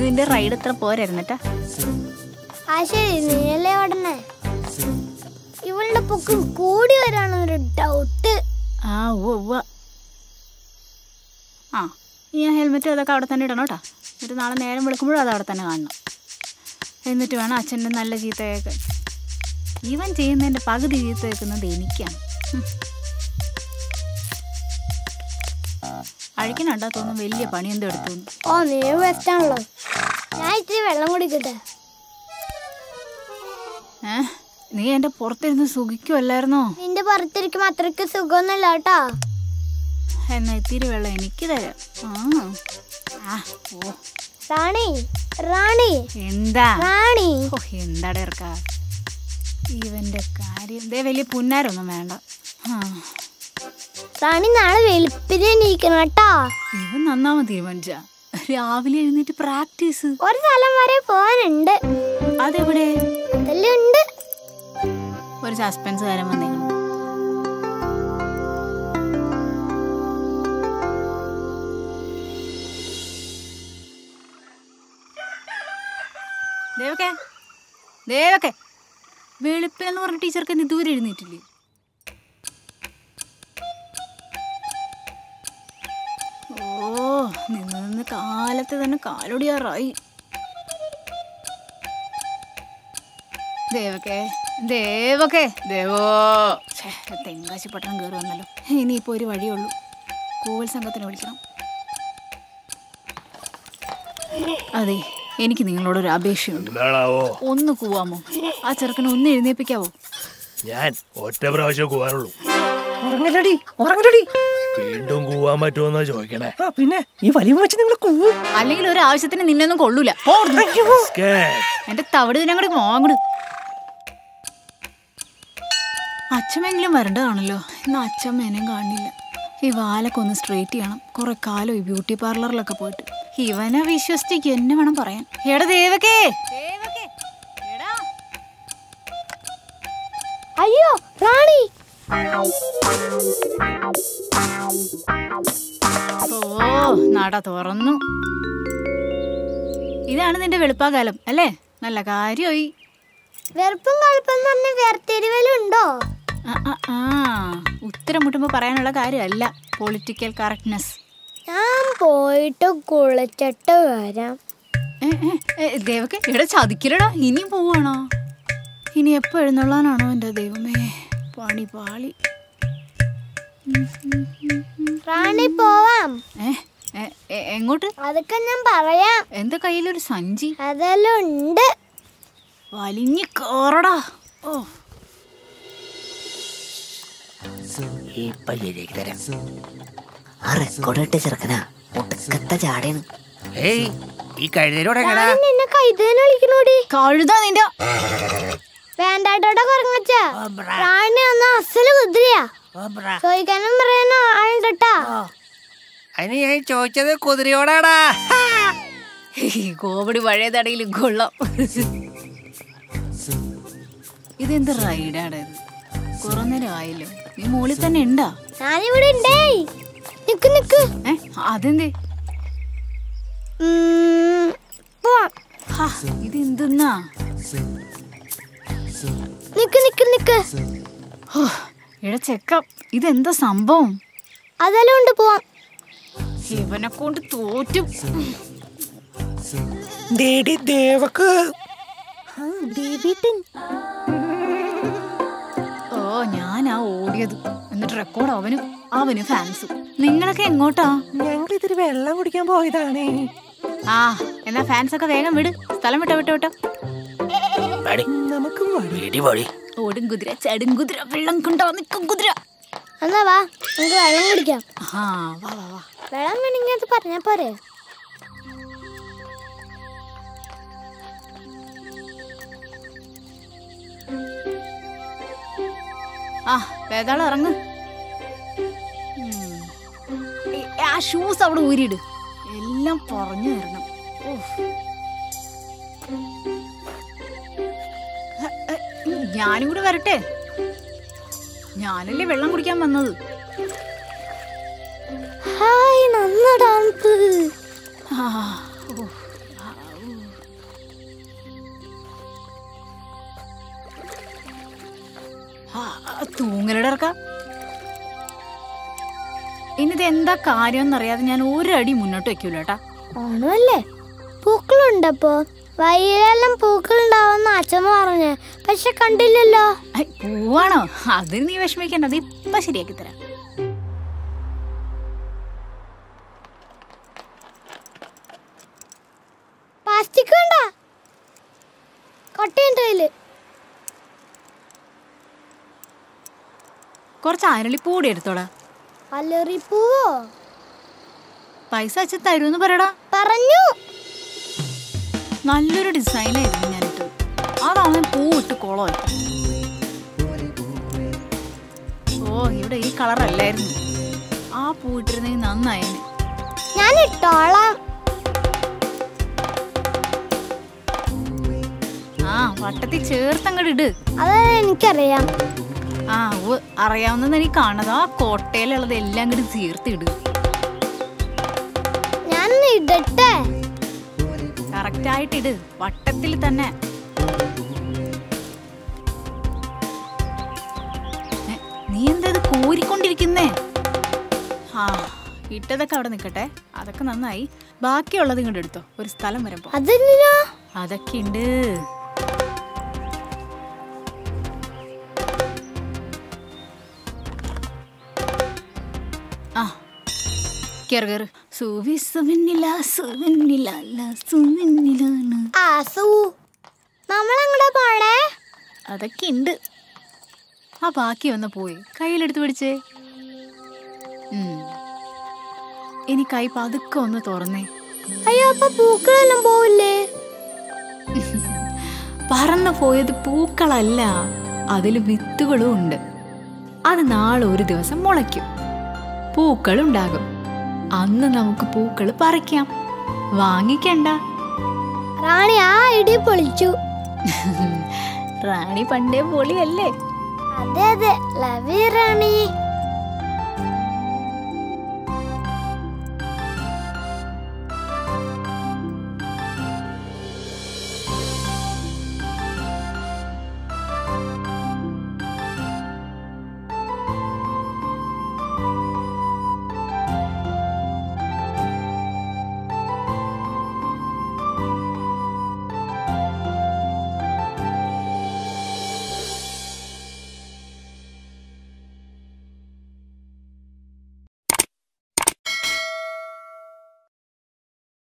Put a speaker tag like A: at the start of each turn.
A: ഇന്ന് നിന്റെ റൈഡ് എത്ര പോരായിരുന്നട്ടാ
B: ആ ശരി നീയല്ലേ ഓടണേ ഇവളുടെ പൊക്കം കൂടി വരാണൊരു ഡൗട്ട്
A: ആ ഉവ്വ ഉവ്വ ആ ഈ ഹെൽമെറ്റ് അതൊക്കെ അവിടെ തന്നെ ഇടണം കേട്ടോ എന്നിട്ട് നാളെ നേരം വിളിക്കുമ്പോഴും അത് അവിടെ തന്നെ കാണണം എന്നിട്ട് വേണം അച്ഛൻ്റെ നല്ല ചീത്ത കേൾക്കാൻ ഇവൻ ചെയ്യുന്നതിൻ്റെ പകുതി ചീത്ത കേൾക്കുന്നത് എനിക്കാണ് ഹും. അഴിക്കണണ്ടാ തോന്നും വലിയ പണി എന്തോ എടുത്തു എന്ന്.
B: ഓ നീ ബെസ്റ്റ് ആണല്ലോ ഞാൻ ഇത്തിരി വെള്ളം കുടിക്കട്ടെ
A: ഏ നീ എൻ്റെ പുറത്തിരുന്ന് സുഖിക്കുമല്ലായിരുന്നോ
B: നിന്റെ പുറത്തിരിക്കും അത്രയ്ക്ക് സുഖമൊന്നുമില്ല കേട്ടോ
A: എന്നാ ഇത്തിരി വെള്ളം എനിക്ക് തരാം ആ ആ ഓ
B: റാണി റാണി
A: എന്താ
B: റാണി
A: ഓ എന്താടെ ഇറക്ക ഇവന്റെ കാര്യം ദേ വലിയ പുന്നാരൊന്നും വേണ്ട ആ,
B: റാണി നാളെ വെളുപ്പിന് എണീക്കണം കേട്ടോ
A: ഇവൻ നന്നാവാൻ തീരുമാനിച്ച രാവിലെ എഴുന്നേറ്റ് പ്രാക്ടീസ്
B: ഒരു സ്ഥലം വരെ പോകാനുണ്ട്
A: അതെവിടെ
B: അതെല്ലാം ഉണ്ട്
A: ഒരു സസ്പെൻസ് കാരം വന്നേക്കണം ദേവക്കെ ദേവക്കെ വെളുപ്പിനെന്ന് പറഞ്ഞ ടീച്ചർക്ക് ഇന്ന് ഇതുവരെ എഴുന്നേറ്റില്ലേ ഓ നിന്ന് നിന്ന് കാലത്ത് തന്നെ കാലൊടിയാറായി ദേവക്കെ ദേവക്കെ ദേവോ ഛേ, തെങ്കാശി പട്ടണം കയറി വന്നല്ലോ ഇനിയിപ്പോൾ ഒരു വഴിയുള്ളൂ കൂവൽ സംഘത്തിനെ വിളിക്കണം അതെ എനിക്ക് നിങ്ങളോടൊരു അപേക്ഷയുണ്ട്
C: എന്താണാവോ
A: ഒന്ന് കൂവാമോ ആ ചെറുക്കനെ ഒന്ന് എഴുന്നേൽപ്പിക്കാവോ
C: ഞാൻ ഒറ്റ പ്രാവശ്യം കൂവാനുള്ളൂ
D: ഉറങ്ങലടി ഉറങ്ങലടി
C: വീണ്ടും കൂവാൻ പറ്റുമെന്നാ ചോദിക്കണേ
D: ആ പിന്നെ ഈ വലിയ വെച്ച് നിങ്ങൾ കൂവും
A: അല്ലെങ്കിൽ ഒരു ആവശ്യത്തിന് നിന്നൊന്നും കൊള്ളൂല പോ അവിടുന്ന്.
C: സ്കാൻ.
A: എന്റെ തവിട് ഇതിനങ്ങോട്ട് വാങ്ങട് അച്ഛമെങ്കിലും വരേണ്ടതാണല്ലോ ഇന്ന് അച്ഛമ്മേനെയും കാണില്ല ഈ വാലൊക്കെ ഒന്ന് സ്ട്രെയിറ്റ് ചെയ്യണം കുറെ കാലം ഈ ബ്യൂട്ടി പാർലറിലൊക്കെ പോയിട്ട് ഇവനെ വിശ്വസിച്ചേക്ക് എന്നെ വേണം പറയാൻ എടാ ദേവക്കേ ദേവക്കേ എടാ
B: അയ്യോ റാണി
A: ഓ നട തുറന്നു ഇതാണ് നിന്റെ വെളുപ്പാകാലം അല്ലേ നല്ല കാര്യമായി
B: വെറുപ്പും കടുപ്പം തന്നെ വേർതിരിവലുണ്ടോ
A: ആ, ആ, ആ. ഉത്തരം മുട്ടുമ്പോ പറയാനുള്ള കാര്യമല്ല പൊളിറ്റിക്കൽ കറക്റ്റ്നെസ്
B: ഞാൻ പോയിട്ട് കുളിച്ചിട്ട് വരാം
A: ദേവക്കെ ഇവിടെ ചതിക്കലടാ ഇനിയും പോവാണോ ഇനി എപ്പോ എഴുന്നള്ളാനാണോ എൻ്റെ ദൈവമേ പണി പാളി
B: റാണി പോവാം
A: ഏ ഏ, ഏ, എങ്ങോട്ട്
B: അതൊക്കെ ഞാൻ പറയാം
A: എന്റെ കയ്യിലൊരു സഞ്ചി
B: അതെല്ലാം ഉണ്ട്
A: വലിഞ്ഞു കേറടാ ഓ
E: ഇപ്പൊ ശരിയാക്കി തരാം ആ റെക്കോർഡ് ഇട്ട ചെറുക്കനാ ഒടുക്കത്തെ ചാടയാണ്
D: ഏയ് ഈ കഴുതയിലൂടെ എങ്ങടാ
B: റാണി നിന്നെ കൈതേന്ന് വിളിക്കണോടി
A: കഴുതാ നിന്റെ
B: വേണ്ടാട്ടോടെ കുറങ്ങച്ച റാണി ഒന്ന് അസല് കുതിരയാ ചോദിക്കാനും പറയാനും ആളുണ്ടട്ടാ
D: അതിന് ഞാൻ ചോദിച്ചത് കുതിരയോടാടാ
A: ഈ കോമഡി പഴയ തടയിൽ കൊള്ളാം ഇതെന്ത് റൈഡാണ് ഇത് കുറെ നേരം ആയല്ലോ നീ മുകളിൽ തന്നെ ഉണ്ടാ
B: ഞാനിവിടെ ഉണ്ടേ നിക്ക് നിക്ക്
A: ഏ അതെന്തേ
B: ഉം, പോവാം
A: ഹാ, ഇതെന്തെന്നാ
B: നിക്ക് നിക്ക് നിക്ക്
A: ഹോ, എടാ ചെക്ക ഇതെന്താ സംഭവം
B: അതെല്ലാം ഉണ്ട് പോവാം
A: ഇവനെ കൊണ്ട് തോറ്റും
D: ദേടി ദേവക്ക്
A: ഓ ഞാനാ ഓടിയത് എന്നിട്ട് റെക്കോർഡ് അവനും അവന് ഫാൻസും നിങ്ങളൊക്കെ എങ്ങോട്ടാ
D: ഞങ്ങൾ ഇതിരി വെള്ളം കുടിക്കാൻ പോയതാണേ
A: ആ എന്നാ ഫാൻസ് ഒക്കെ വേഗം വിട് സ്ഥലം വിട്ടോ വിട്ടോ വിട്ടോ
C: പാടി
D: നമുക്ക് വഴി
C: വീടി പാടി
A: ഓടും കുതിര ചടും കുതിര വെള്ളം കൊണ്ടോ നിൽക്കും കുതിര
B: എന്നാ വാ നമുക്ക് വെള്ളം കുടിക്കാം
A: ആ വാ വാ വാ
B: വെള്ളം വേണമെങ്കിൽ അത് പറഞ്ഞാ പോരെ
A: ആ വേതാളം ഇറങ്ങ് ഉം. ഈ- ആ ഷൂസ് അവിടെ ഊരിയിട് എല്ലാം പറഞ്ഞു തരണം ഉഫ്. ഹ, ഹ, ഞാനും കൂടെ വരട്ടെ ഞാനല്ലേ വെള്ളം കുടിക്കാൻ വന്നത്
B: ഹായ് നന്ന ഡാൻസ്
A: ആ, ഉഫ്. ആ, ആ, ആ, തൂങ്ങലയുടെ ഇറക്കാം ഇനിത് എന്താ കാര്യം എന്നറിയാതെ ഞാൻ ഒരടി മുന്നോട്ട് വെക്കൂല കേട്ടാ
B: ഓണമല്ലേ പൂക്കളുണ്ടപ്പോ വയലെല്ലാം പൂക്കളുണ്ടാവുന്ന അച്ഛമ്മ പറഞ്ഞ് പക്ഷെ കണ്ടില്ലല്ലോ
A: ഐ, പോവാണോ അതിന് നീ വിഷമിക്കണ്ട അത് ഇപ്പൊ ശരിയാക്കി തരാം
B: പ്ലാസ്റ്റിക് വേണ്ട കൊട്ടയുണ്ട് കയ്യില്
A: കുറച്ച് അരളിപ്പൂടി എടുത്തോടാ
B: അലറിപ്പൂവോ
A: പൈസ അച്ഛൻ തരൂന്ന് പറയടാ
B: പറഞ്ഞു
A: നല്ലൊരു ഡിസൈനായിരുന്നു ഞാനിട്ട് അതാണ് പൂ ഇട്ട് കുളമായി ഓ ഇവിടെ ഈ കളർ അല്ലായിരുന്നു ആ പൂ ഇട്ടിരുന്നെങ്കിൽ നന്നായേനെ
B: ഞാൻ ഇട്ടോളാം
A: ആ വട്ടത്തിൽ ചേർത്തങ്ങട് ഇട്
B: അത് എനിക്കറിയാം
A: ആ ഉവ്വ് അറിയാവുന്നത് എനിക്ക് കാണത് ആ കോട്ടയിലുള്ളത് എല്ലാം കൂടി ചേർത്തിടുക
B: ഞാൻ ഇടട്ടെ
A: കറക്റ്റ് ആയിട്ട് ഇട് വട്ടത്തിൽ തന്നെ ഏ, നീ എന്താ ഇത് കോരിക്കൊണ്ടിരിക്കുന്നേ ആ ഇട്ടതൊക്കെ അവിടെ നിൽക്കട്ടെ അതൊക്കെ നന്നായി ബാക്കിയുള്ളത് ഇങ്ങോട്ട് എടുത്തോ ഒരു സ്ഥലം വരുമ്പോ
B: അതെന്തിനാ
A: അതൊക്കെ ഉണ്ട് ആ കേറ് കേറ് സുവി സുവിന്നില്ല സുവിന്നില്ല സുവിന്നിലാണ്
B: ആസു നമ്മളെങ്ങടെ പോണേ
A: അതൊക്കെ ഉണ്ട് ആ ബാക്കി വന്ന് പോയി കയ്യിലെടുത്ത് പിടിച്ചേ ഉം. ഇനി കൈ പതുക്കെ ഒന്ന് തുറന്നേ
B: അയ്യോ അപ്പൊ പൂക്കളെല്ലാം പോവില്ലേ
A: പറന്നു പോയത് പൂക്കളല്ല അതിൽ വിത്തുകളും ഉണ്ട് അത് നാളെ ഒരു ദിവസം മുളയ്ക്കും പൂക്കളുണ്ടാകും അന്ന് നമുക്ക് പൂക്കൾ പറിക്കാം വാങ്ങിക്കണ്ട
B: റാണി ആ ഇടി പൊളിച്ചു
A: റാണി പണ്ടേ പൊളിയല്ലേ
B: അതെ അതെ ലവ് യു റാണി